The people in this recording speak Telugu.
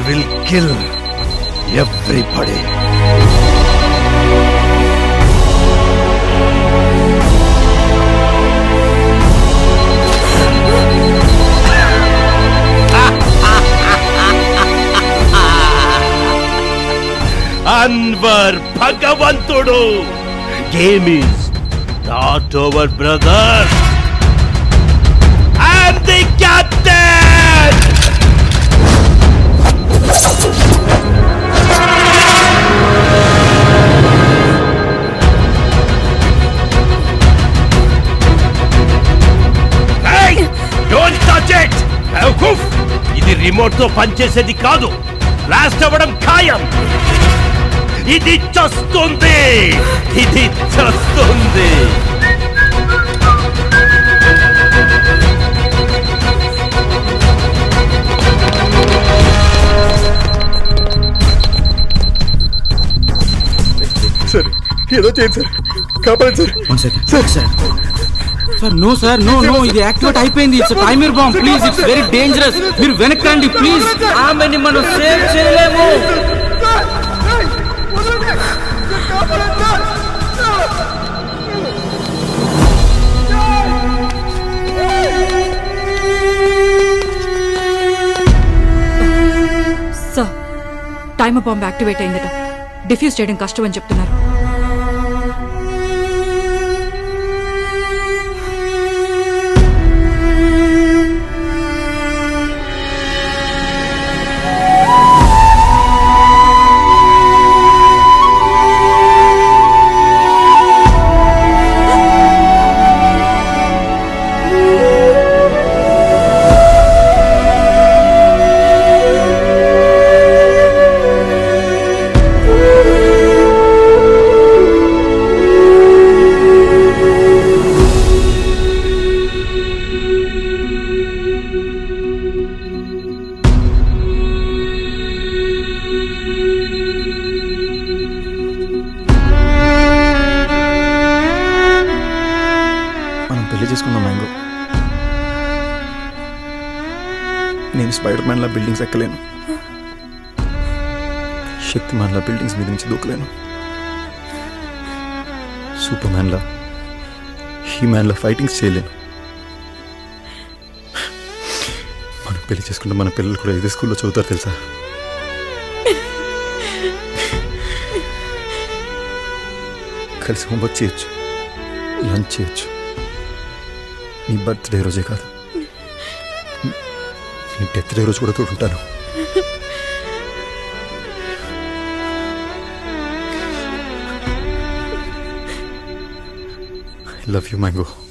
will kill everybody. అన్వర్ భగవంతుడు game is not over brother I'm the captain don't touch it ఇది రిమోట్ తో పనిచేసేది కాదు బ్లాస్ట్ అవ్వడం ఖాయం ఇది చస్తుంది ఇది చస్తుంది సార్ ఏదో చేయండి సార్ కాపాడండి sir sir sir sir no sir no no ఇది యాక్టివేట్ అయిపోయింది it's timer bomb please it's very dangerous మీరు వెనక్కి రండి ప్లీజ్ ఆమెని మనం సేవ్ చేయలేము సార్ టైమర్ బాంబ్ యాక్టివేట్ అయిందట డిఫ్యూజ్ చేయడం కష్టం అని చెప్తున్నారు మనం పెళ్లి చేసుకుందాం మ్యాంగో నేను స్పైడర్ మ్యాన్లా బిల్డింగ్స్ ఎక్కలేను శక్తి మ్యాన్లా బిల్డింగ్స్ మీద నుంచి దూకలేను సూపర్ మ్యాన్లా హీ మ్యాన్లా ఫైటింగ్స్ చేయలేను మనం పెళ్లి చేసుకుంటే మన పిల్లలు కూడా ఇదే స్కూల్లో చదువుతారు తెలుసా కలిసి హోంవర్క్ చేయొచ్చు లంచ్ చేయొచ్చు నీ బర్త్డే రోజే కాదు నీ డెత్ డే రోజు కూడా తోడుంటాను ఐ లవ్ యూ మ్యాంగో